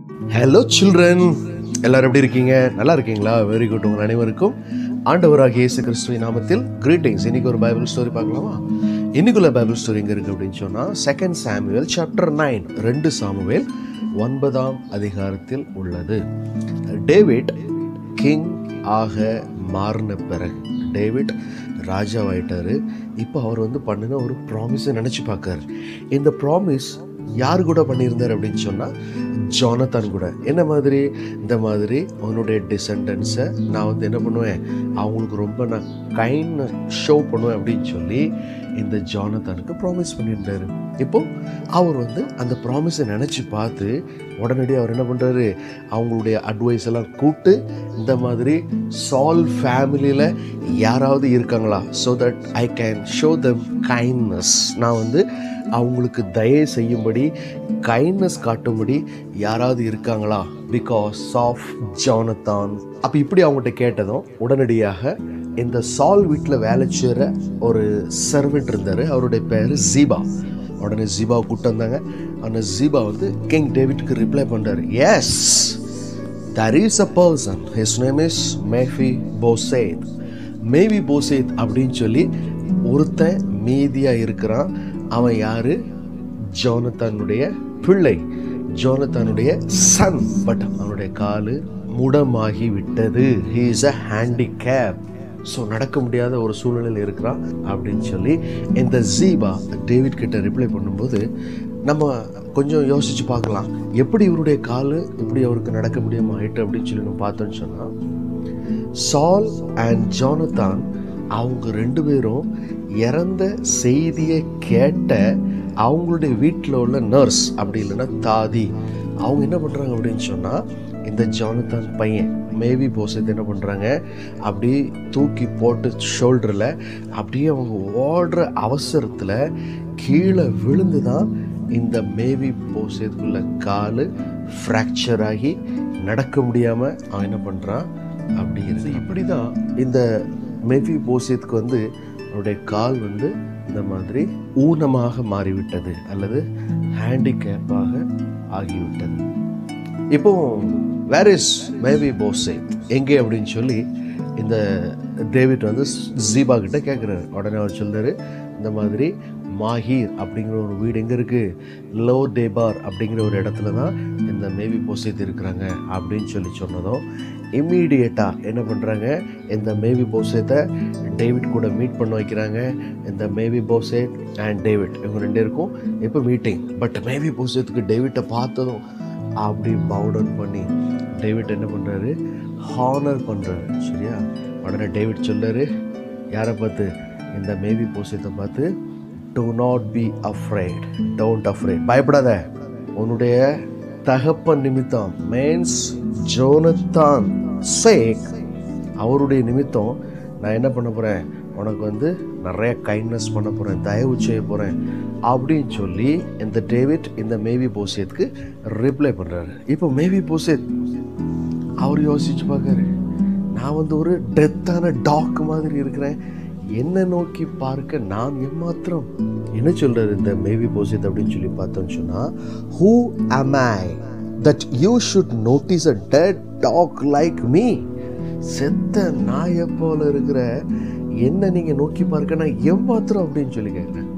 hello children எல்லாரும் எப்படி இருக்கீங்க நல்லா இருக்கீங்களா வெரி குட் உங்கள் அனைவருக்கும் ஆண்டவராகிய இயேசு கிறிஸ்துவின் நாமத்தில் கிரீட்டிங்ஸ் இன்னைக்கு ஒரு பைபிள் ஸ்டோரி பார்க்கலாமா இன்னைக்குள்ள பைபிள் ஸ்டோரி எங்கே இருக்குது அப்படின்னு சொன்னால் செகண்ட் சாமுவேல் சாப்டர் நைன் ரெண்டு சாமுவேல் ஒன்பதாம் அதிகாரத்தில் உள்ளது டேவிட் கிங் ஆக மாறின பிறகு டேவிட் ராஜாவாயிட்டாரு இப்போ அவர் வந்து பண்ணின ஒரு ப்ராமிஸை நினச்சி பார்க்காரு இந்த ப்ராமிஸ் யார் கூட பண்ணியிருந்தார் அப்படின்னு சொன்னால் ஜானத்தான் கூட என்ன மாதிரி இந்த மாதிரி உன்னுடைய டிசெண்டன்ஸை நான் வந்து என்ன பண்ணுவேன் அவங்களுக்கு ரொம்ப நான் கைண்ட் ஷோ பண்ணுவேன் அப்படின்னு சொல்லி இந்த ஜானத்தானுக்கு ப்ராமிஸ் பண்ணியிருந்தாரு இப்போ அவர் வந்து அந்த ப்ராமிஸை நினச்சி பார்த்து உடனடியாக அவர் என்ன பண்ணுறாரு அவங்களுடைய அட்வைஸ் எல்லாம் கூப்பிட்டு இந்த மாதிரி சால் ஃபேமிலியில் யாராவது இருக்காங்களா so that I can show them kindness நான் வந்து அவங்களுக்கு தயை செய்யும்படி கைண்ட்னஸ் காட்டும்படி யாராவது இருக்காங்களா பிகாஸ் ஆஃப் ஜானத்தான் அப்போ இப்படி அவங்ககிட்ட கேட்டதும் உடனடியாக இந்த சால் வீட்டில் வேலை செய்கிற ஒரு சர்வெண்ட் இருந்தார் அவருடைய பேர் ஜீபா உடனே ஜீபாவை கூப்பிட்டு வந்தாங்க அந்த ஜீபா வந்து கிங் டேவிட்க்கு ரிப்ளை பண்ணுறாரு yes there is a person his name is Mephibosheth Mephibosheth அப்படின்னு சொல்லி ஒருத்தன் மீதியாக இருக்கிறான் அவன் யாரு ஜோனத்தானுடைய பிள்ளை ஜோனத்தானுடைய சன் பட் அவனுடைய காலு முடமாகி விட்டது he is a handicap so நடக்க முடியாத ஒரு சூழ்நிலையில் இருக்கிறான் அப்படின்னு சொல்லி இந்த ஜீபா டேவிட் கிட்ட ரிப்ளை பண்ணும்போது நம்ம கொஞ்சம் யோசிச்சு பார்க்கலாம் எப்படி இவருடைய காலு இப்படி அவருக்கு நடக்க முடியாம ஆயிட்டு அப்படின்னு சொல்லி நம்ம பார்த்தோன்னு சொன்னால் சால் அண்ட் ஜானத்தான் அவங்க ரெண்டு பேரும் இறந்த செய்தியை கேட்ட அவங்களுடைய வீட்டில் உள்ள நர்ஸ் அப்படி இல்லைன்னா தாதி அவங்க என்ன பண்ணுறாங்க அப்படின்னு சொன்னால் இந்த ஜானத்தான் பையன் மேபி போசத் என்ன பண்ணுறாங்க அப்படியே தூக்கி போட்டு ஷோல்டரில் அப்படியே அவங்க ஓடுற அவசரத்தில் கீழே விழுந்து தான் இந்த மேபி போசத்துக்குள்ள காலு ஃப்ராக்சர் ஆகி நடக்க முடியாமல் அவன் என்ன பண்ணுறான் அப்படி இருக்கு இப்படி தான் இந்த மேபி போசியத்துக்கு வந்து அவருடைய கால் வந்து இந்த மாதிரி ஊனமாக மாறிவிட்டது அல்லது ஹேண்டிகேப்பாக ஆகிவிட்டது இப்போ வேர் இஸ் மேபி போசேத் எங்கே அப்படின்னு சொல்லி இந்த டேவிட் வந்து ஜீபா கிட்ட கேட்குறாரு உடனே அவர் சொல்றாரு இந்த மாதிரி மாஹீர் அப்படிங்கிற ஒரு வீடு எங்கே இருக்குது லோ டேபார் அப்படிங்கிற ஒரு இடத்துல தான் இந்த மேபி போசேத் இருக்கிறாங்க அப்படின்னு சொல்லி சொன்னதும் இம்மீடியட்டாக என்ன பண்ணுறாங்க இந்த மேபி போசேத்தை டேவிட் கூட மீட் பண்ண வைக்கிறாங்க இந்த மேபி போசேட் அண்ட் டேவிட் இவங்க ரெண்டு பேருக்கும் இப்போ மீட்டிங் பட் மேபி போசேத்துக்கு டேவிட்டை பார்த்ததும் அப்படி பவுடவுன் பண்ணி டேவிட் என்ன பண்ணுறாரு ஹானர் பண்ணுறாரு சரியா உடனே டேவிட் சொல்லாரு யாரை பார்த்து இந்த மேபி போசத்தை பார்த்து do not be afraid don't afraid பயப்படாத உன்னுடைய தகப்பன் நிமித்தம் மீன்ஸ் ஜோனத்தான் சேக் அவருடைய நிமித்தம் நான் என்ன பண்ண போகிறேன் உனக்கு வந்து நிறைய கைண்ட்னஸ் பண்ண போகிறேன் தயவு செய்ய போகிறேன் அப்படின்னு சொல்லி இந்த டேவிட் இந்த மேவி போசியத்துக்கு ரிப்ளை பண்ணுறாரு இப்போ மேவி போசியத் அவர் யோசிச்சு பார்க்காரு நான் வந்து ஒரு டெத்தான டாக் மாதிரி இருக்கிறேன் என்ன நோக்கி பார்க்க நான் எம்மாத்திரம் என்ன சொல்றாரு இந்த மேவி போசித் அப்படின்னு சொல்லி பார்த்தோம்னு சொன்னா who am I that you should notice a dead dog like me செத்த நாயை போல இருக்கிற என்ன நீங்க நோக்கி பார்க்க நான் எம்மாத்திரம் அப்படின்னு சொல்லி கேட்குறேன்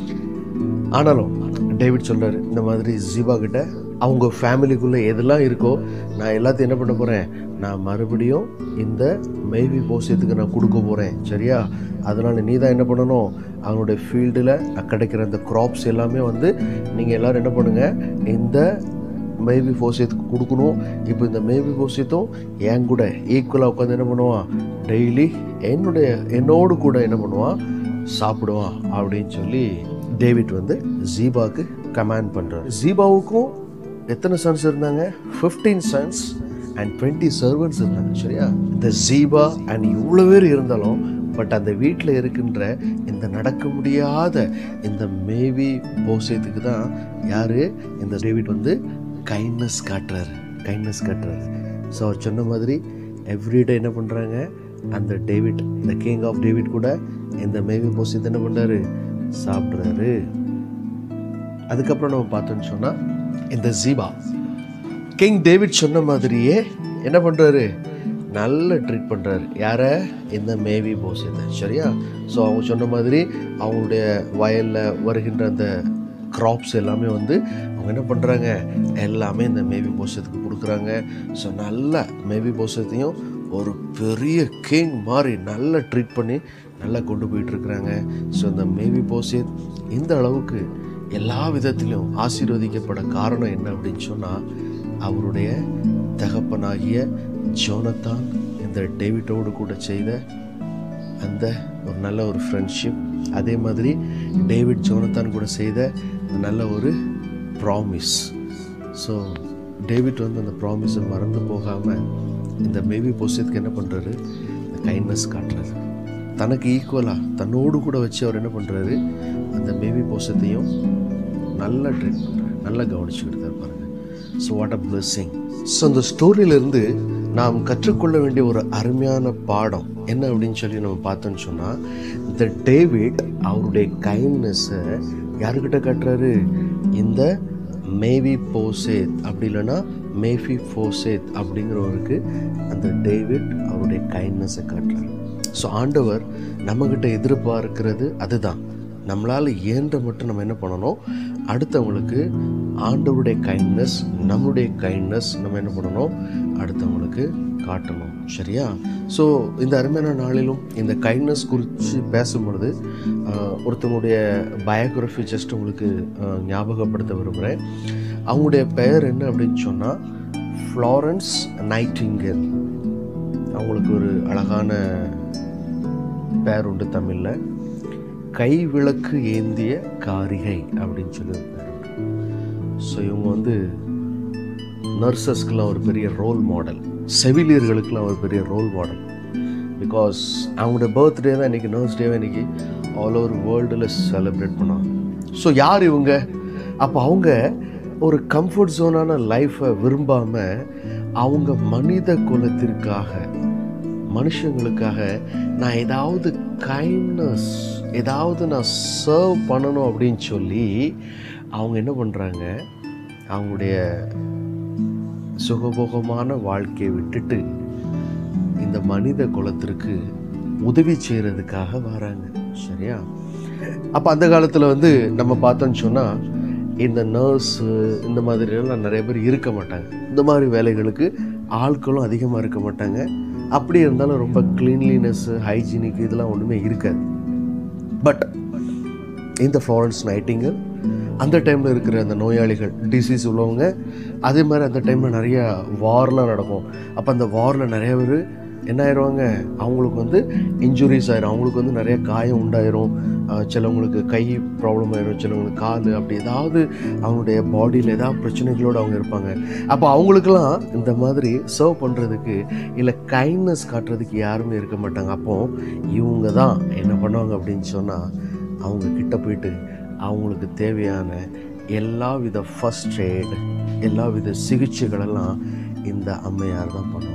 ஆனாலும் டேவிட் சொல்றாரு இந்த மாதிரி ஜீபா கிட்ட அவங்க ஃபேமிலிக்குள்ள எதெல்லாம் இருக்கோ நான் எல்லாத்தையும் என்ன பண்ண போறேன் நான் மறுபடியும் இந்த மேவி போசியத்துக்கு நான் கொடுக்க போறேன் சரியா அதனால நீ தான் என்ன பண்ணணும் அவனுடைய ஃபீல்டில் கிடைக்கிற அந்த க்ராப்ஸ் எல்லாமே வந்து நீங்கள் எல்லாரும் என்ன பண்ணுங்க இந்த மேபி போசியத்துக்கு கொடுக்கணும் இப்போ இந்த மேபி போசியத்தும் என் கூட ஈக்குவலாக உட்காந்து என்ன பண்ணுவான் டெய்லி என்னுடைய என்னோடு கூட என்ன பண்ணுவான் சாப்பிடுவான் அப்படின்னு சொல்லி டேவிட் வந்து ஜீபாவுக்கு கமாண்ட் பண்ணுறாரு ஜீபாவுக்கும் எத்தனை சன்ஸ் இருந்தாங்க fifteen sons and twenty servants இருந்தாங்க சரியா இந்த ஜீபா அண்ட் இவ்வளோ பேர் இருந்தாலும் பட் அந்த வீட்டில் இருக்கின்ற இந்த நடக்க முடியாத இந்த மேவி போசேத்துக்கு தான் யார் இந்த டேவிட் வந்து கைண்ட்னஸ் காட்டுறாரு கைண்ட்னஸ் காட்டுறாரு ஸோ அவர் சொன்ன மாதிரி எவ்ரிடே என்ன பண்ணுறாங்க அந்த டேவிட் இந்த கிங் ஆஃப் டேவிட் கூட இந்த மேவி போசித் என்ன பண்ணுறாரு சாப்பிட்றாரு அதுக்கப்புறம் நம்ம பார்த்தோன்னு சொன்னால் இந்த ஜீபா கிங் டேவிட் சொன்ன மாதிரியே என்ன பண்ணுறாரு நல்ல ட்ரீட் பண்ணுறாரு யாரை இந்த மேவி போசத்தை சரியா ஸோ அவங்க சொன்ன மாதிரி அவங்களுடைய வயலில் வருகின்ற அந்த கிராப்ஸ் எல்லாமே வந்து அவங்க என்ன பண்ணுறாங்க எல்லாமே இந்த மேவி போசத்துக்கு கொடுக்குறாங்க ஸோ நல்ல மேவி போசத்தையும் ஒரு பெரிய கிங் மாதிரி நல்லா ட்ரீட் பண்ணி நல்லா கொண்டு போயிட்டுருக்குறாங்க ஸோ இந்த மேவி போசேத் இந்த அளவுக்கு எல்லா விதத்திலும் ஆசீர்வதிக்கப்பட காரணம் என்ன அப்படின்னு சொன்னால் அவருடைய தகப்பனாகிய ஜோனத்தான் இந்த டேவிட்டோடு கூட செய்த அந்த ஒரு நல்ல ஒரு ஃப்ரெண்ட்ஷிப் அதே மாதிரி டேவிட் ஜோனத்தான் கூட செய்த நல்ல ஒரு ப்ராமிஸ் ஸோ டேவிட் வந்து அந்த ப்ராமிஸை மறந்து போகாமல் இந்த மேபி போசியத்துக்கு என்ன பண்ணுறாரு இந்த கைண்ட்னஸ் காட்டுறாரு தனக்கு ஈக்குவலாக தன்னோடு கூட வச்சு அவர் என்ன பண்ணுறாரு அந்த மேபி போசத்தையும் நல்லா ட்ரீட் பண்ணுறாரு நல்லா கவனிச்சுக்கிட்டு தான் பாருங்க so what a blessing so அந்த ஸ்டோரியிலேருந்து நாம் கற்றுக்கொள்ள வேண்டிய ஒரு அருமையான பாடம் என்ன அப்படின்னு சொல்லி நம்ம பார்த்தோன்னு சொன்னால் இந்த டேவிட் அவருடைய கைண்ட்னஸை யாருக்கிட்ட காட்டுறாரு இந்த மேவி போசேத் அப்படி இல்லைன்னா மேஃபி ஃபோசேத் அப்படிங்கிறவருக்கு அந்த டேவிட் அவருடைய கைண்ட்னஸை காட்டுறாரு ஸோ ஆண்டவர் நம்மக்கிட்ட எதிர்பார்க்கிறது அதுதான் நம்மளால் இயன்ற மட்டும் நம்ம என்ன பண்ணணும் அடுத்தவங்களுக்கு ஆண்டவருடைய கைண்ட்னஸ் நம்மளுடைய கைண்ட்னஸ் நம்ம என்ன பண்ணணும் அடுத்தவங்களுக்கு காட்டணும் சரியா ஸோ இந்த அருமையான நாளிலும் இந்த கைண்ட்னஸ் குறித்து பேசும்பொழுது ஆஹ், ஒருத்தவங்களுடைய பயோகிராஃபி ஜஸ்ட் உங்களுக்கு ஆஹ், ஞாபகப்படுத்த விரும்புகிறேன் அவங்களுடைய பெயர் என்ன அப்படின்னு சொன்னால் ஃப்ளாரன்ஸ் நைட்டிங்கல் அவங்களுக்கு ஒரு அழகான பேர் உண்டு தமிழில் கைவிளக்கு ஏந்திய காரிகை அப்படின்னு சொல்லி ஒரு பேர் உண்டு ஸோ இவங்க வந்து நர்சஸ்க்கெலாம் ஒரு பெரிய ரோல் மாடல் செவிலியர்களுக்கெலாம் ஒரு பெரிய ரோல் மாடல் பிகாஸ் அவங்களோட பர்த்டே தான் இன்றைக்கி நர்ஸ் டேவை இன்றைக்கி ஆல் ஓவர் வேர்ல்டில் செலிப்ரேட் பண்ணாங்க ஸோ யார் இவங்க அப்போ அவங்க ஒரு கம்ஃபர்ட் ஜோனான லைஃப்பை விரும்பாமல் அவங்க மனித குலத்திற்காக மனுஷங்களுக்காக நான் ஏதாவது கைண்ட்னஸ் ஏதாவது நான் சர்வ் பண்ணணும் அப்படின்னு சொல்லி அவங்க என்ன பண்ணுறாங்க அவங்களுடைய சுகபோகமான வாழ்க்கையை விட்டுட்டு இந்த மனித குலத்திற்கு உதவி செய்கிறதுக்காக வராங்க சரியா அப்போ அந்த காலத்தில் வந்து நம்ம பார்த்தோன்னு சொன்னால் இந்த நர்ஸு இந்த மாதிரியெல்லாம் நிறைய பேர் இருக்க மாட்டாங்க இந்த மாதிரி வேலைகளுக்கு ஆட்களும் அதிகமாக இருக்க மாட்டாங்க அப்படி இருந்தாலும் ரொம்ப க்ளீன்லினஸ்ஸு ஹைஜீனிக் இதெல்லாம் ஒன்றுமே இருக்காது பட் இந்த ஃப்ளாரன்ஸ் நைட்டிங்கல் அந்த டைமில் இருக்கிற அந்த நோயாளிகள் டிசீஸ் உள்ளவங்க அதே மாதிரி அந்த டைமில் நிறைய வார்லாம் நடக்கும் அப்போ அந்த வாரில் நிறைய பேர் என்ன ஆயிடுவாங்க அவங்களுக்கு வந்து இன்ஜுரிஸ் ஆயிரும் அவங்களுக்கு வந்து நிறைய காயம் உண்டாயிரும் ஆஹ் சிலவங்களுக்கு கை ப்ராப்ளம் ஆயிரும் சிலவங்களுக்கு கால் அப்படி ஏதாவது அவங்களுடைய பாடியில் ஏதாவது பிரச்சனைகளோடு அவங்க இருப்பாங்க அப்போ அவங்களுக்கெல்லாம் இந்த மாதிரி சர்வ் பண்ணுறதுக்கு இல்லை கைண்ட்னஸ் காட்டுறதுக்கு யாருமே இருக்க மாட்டாங்க அப்போ இவங்க தான் என்ன பண்ணுவாங்க அப்படின்னு சொன்னால் அவங்க கிட்ட போயிட்டு அவங்களுக்கு தேவையான எல்லா வித ஃபஸ்ட் எய்ட் எல்லா வித சிகிச்சைகளெல்லாம் இந்த அம்மையார் தான் பண்ணுவாங்க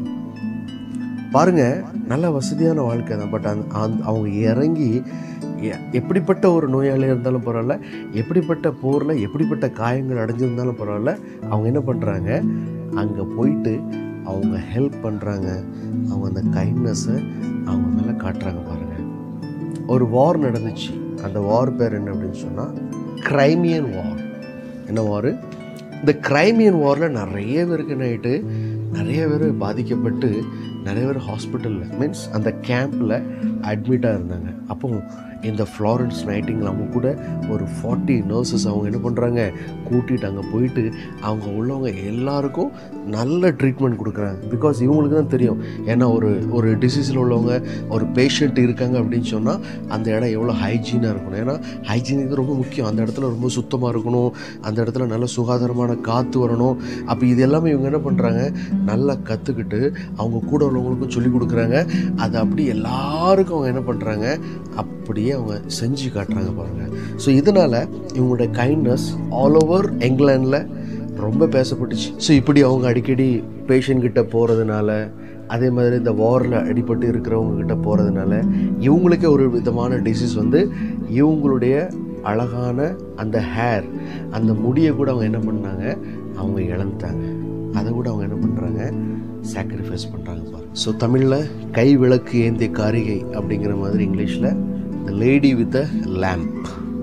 பாருங்க நல்ல வசதியான வாழ்க்கை தான் பட் அந்த அந்த- அவங்க இறங்கி எ- எப்படிப்பட்ட ஒரு நோயாளியாக இருந்தாலும் பரவாயில்ல எப்படிப்பட்ட போரில் எப்படிப்பட்ட காயங்கள் அடைஞ்சிருந்தாலும் பரவாயில்ல அவங்க என்ன பண்ணுறாங்க அங்கே போயிட்டு அவங்க ஹெல்ப் பண்ணுறாங்க அவங்க அந்த கைண்ட்னஸை அவங்க மேலே காட்டுறாங்க பாருங்கள் ஒரு வார் நடந்துச்சு அந்த வார் பேர் என்ன அப்படின்னு சொன்னால் கிரைமியன் வார் என்ன வார் இந்த கிரைமியன் வாரில் நிறைய பேருக்கு என்ன ஆயிட்டு நிறைய பேர் பாதிக்கப்பட்டு நிறைய பேர் ஹாஸ்பிட்டலில் மீன்ஸ் அந்த கேம்பில் அட்மிட்டாக இருந்தாங்க அப்போ இந்த ஃப்ளாரன்ஸ் நைட்டிங்கில் அவங்க கூட ஒரு ஃபார்ட்டி நர்சஸ் அவங்க என்ன பண்ணுறாங்க கூட்டிகிட்டு அங்கே போயிட்டு அவங்க உள்ளவங்க எல்லாருக்கும் நல்ல ட்ரீட்மெண்ட் கொடுக்குறாங்க பிகாஸ் இவங்களுக்கு தான் தெரியும் ஏன்னா ஒரு ஒரு டிசீஸில் உள்ளவங்க ஒரு பேஷண்ட் இருக்காங்க அப்படின்னு சொன்னால் அந்த இடம் எவ்வளோ ஹைஜீனாக இருக்கணும் ஏன்னா ஹைஜீனிக் ரொம்ப முக்கியம் அந்த இடத்துல ரொம்ப சுத்தமாக இருக்கணும் அந்த இடத்துல நல்ல சுகாதாரமான காற்று வரணும் அப்போ இது எல்லாமே இவங்க என்ன பண்ணுறாங்க நல்லா கற்றுக்கிட்டு அவங்க கூட உள்ளவங்களுக்கும் சொல்லி கொடுக்குறாங்க அதை அப்படி எல்லாருக்கும் அவங்க என்ன பண்ணுறாங்க அப்படியே அவங்க செஞ்சு காட்டுறாங்க பாருங்கள் ஸோ இதனால் இவங்களுடைய கைண்ட்னஸ் ஆல் ஓவர் இங்கிலாண்டில் ரொம்ப பேசப்பட்டுச்சு ஸோ இப்படி அவங்க அடிக்கடி பேஷண்ட் கிட்ட போகிறதுனால அதே மாதிரி இந்த வாரில் அடிபட்டு இருக்கிறவங்க கிட்ட போகிறதுனால இவங்களுக்கே ஒரு விதமான டிசீஸ் வந்து இவங்களுடைய அழகான அந்த ஹேர் அந்த முடியை கூட அவங்க என்ன பண்ணாங்க அவங்க இழந்துட்டாங்க அதை கூட அவங்க என்ன பண்ணுறாங்க சாக்ரிஃபைஸ் பண்ணுறாங்க பாருங்க ஸோ தமிழில் கை விளக்கு ஏந்திய காரிகை அப்படிங்கிற மாதிரி இங்கிலீஷில் the lady with a lamp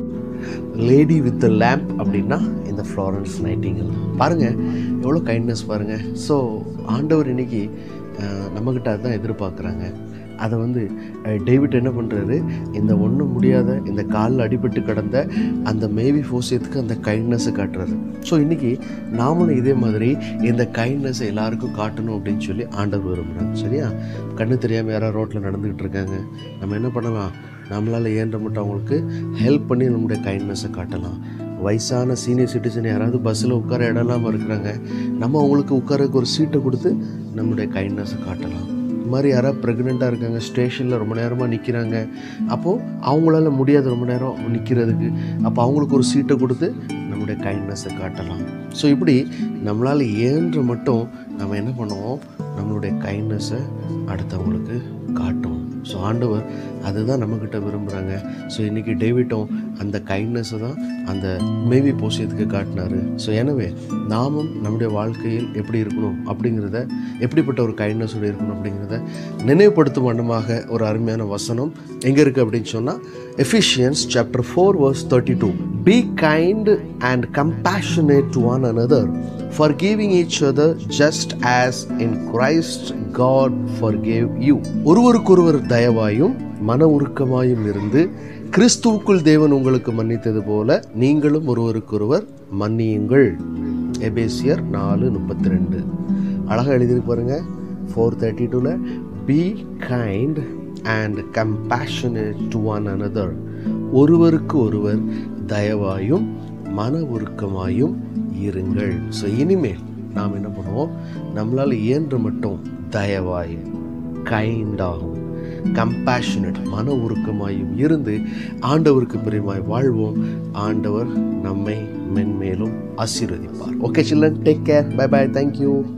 lady with the lamp அப்படின்னா இந்த ஃப்ளாரன்ஸ் நைட்டிங்கல் பாருங்கள் எவ்வளோ கைண்ட்னஸ் பாருங்கள் ஸோ ஆண்டவர் இன்னைக்கு அஹ், நம்மக்கிட்ட அதான் எதிர்பார்க்குறாங்க அதை வந்து அஹ், டேவிட் என்ன பண்ணுறாரு இந்த ஒன்றும் முடியாத இந்த காலில் அடிபட்டு கிடந்த அந்த மேவி ஃபோசியத்துக்கு அந்த கைண்ட்னஸை காட்டுறாரு ஸோ இன்றைக்கி நாமளும் இதே மாதிரி இந்த கைண்ட்னஸை எல்லாருக்கும் காட்டணும் அப்படின்னு சொல்லி ஆண்டவர் விரும்புகிறாங்க சரியா கண்ணு தெரியாமல் யாராவது ரோட்டில் நடந்துக்கிட்டு இருக்காங்க நம்ம என்ன பண்ணலாம் நம்மளால் இயன்ற மட்டும் அவங்களுக்கு ஹெல்ப் பண்ணி நம்முடைய கைண்ட்னஸை காட்டலாம் வயசான சீனியர் சிட்டிசன் யாராவது பஸ்ஸில் உட்கார இடம் இல்லாமல் இருக்கிறாங்க நம்ம அவங்களுக்கு உட்காரக்கு ஒரு சீட்டை கொடுத்து நம்முடைய கைண்ட்னஸை காட்டலாம் இது மாதிரி யாராவது ப்ரெக்னெண்ட்டாக இருக்காங்க ஸ்டேஷனில் ரொம்ப நேரமாக நிற்கிறாங்க அப்போது அவங்களால முடியாது ரொம்ப நேரம் நிற்கிறதுக்கு அப்போ அவங்களுக்கு ஒரு சீட்டை கொடுத்து நம்முடைய கைண்ட்னஸை காட்டலாம் ஸோ இப்படி நம்மளால் இயன்ற மட்டும் நம்ம என்ன பண்ணுவோம் நம்மளுடைய கைண்ட்னஸை அடுத்தவங்களுக்கு காட்டுவோம் ஸோ ஆண்டவர் அதுதான் நம்மக்கிட்ட விரும்புகிறாங்க ஸோ இன்றைக்கி டேவிட்டும் அந்த கைண்ட்னஸை தான் அந்த மேவி போசியத்துக்கு காட்டினாரு ஸோ எனவே நாமும் நம்முடைய வாழ்க்கையில் எப்படி இருக்கணும் அப்படிங்கிறத எப்படிப்பட்ட ஒரு கைண்ட்னஸோடு இருக்கணும் அப்படிங்கிறத நினைவுபடுத்தும் வண்ணமாக ஒரு அருமையான வசனம் எங்கே இருக்குது அப்படின்னு சொன்னால் Ephesians chapter four verse thirty two be kind and compassionate to one another forgiving each other just as in Christ God forgave you ஒருவருக்கொருவர் தயவாயும் மன உருக்கமாயும் இருந்து கிறிஸ்துவுக்குள் தேவன் உங்களுக்கு மன்னித்தது போல நீங்களும் ஒருவருக்கொருவர் மன்னியுங்கள் எபேசியர் நாலு முப்பத்தி ரெண்டு அழகாக எழுதியிருக்கு பாருங்க ஃபோர் தேர்ட்டி டூவில் be kind and compassionate to one another ஒருவருக்கு ஒருவர் தயவாயும் மன உருக்கமாயும் இருங்கள் ஸோ இனிமேல் நாம் என்ன பண்ணுவோம் நம்மளால் இயன்ற மட்டும் தயவாய் கைண்டாகும் கம்பேஷனட் மன உருக்கமாயும் இருந்து ஆண்டவருக்கு பிரியமாய் வாழ்வோம் ஆண்டவர் நம்மை மென்மேலும் ஆசீர்வதிப்பார் okay children take care bye bye thank you